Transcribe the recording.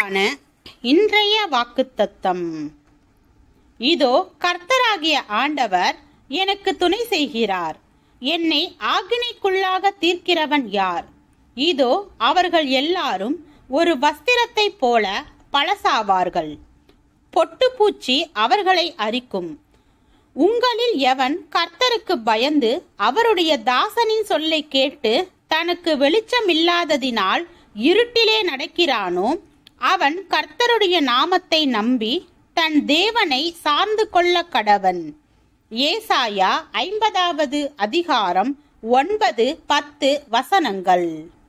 நமக்கான இன்றைய வாக்குத்தத்தம் இதோ கர்த்தராகிய ஆண்டவர் எனக்கு துணை செய்கிறார் என்னை ஆக்கினைக்குள்ளாக தீர்க்கிறவன் யார் இதோ அவர்கள் எல்லாரும் ஒரு வஸ்திரத்தைப் போல பழசாவார்கள் பொட்டுப்பூச்சி அவர்களை அரிக்கும் உங்களில் எவன் கர்த்தருக்கு பயந்து அவருடைய தாசனின் சொல்லை கேட்டு தனக்கு வெளிச்சமில்லாததினால் இருட்டிலே நடக்கிறானோ அவன் கர்த்தருடைய நாமத்தை நம்பி தன் தேவனை சார்ந்து கொள்ள கடவன் ஏசாயா ஐம்பதாவது அதிகாரம் ஒன்பது பத்து வசனங்கள்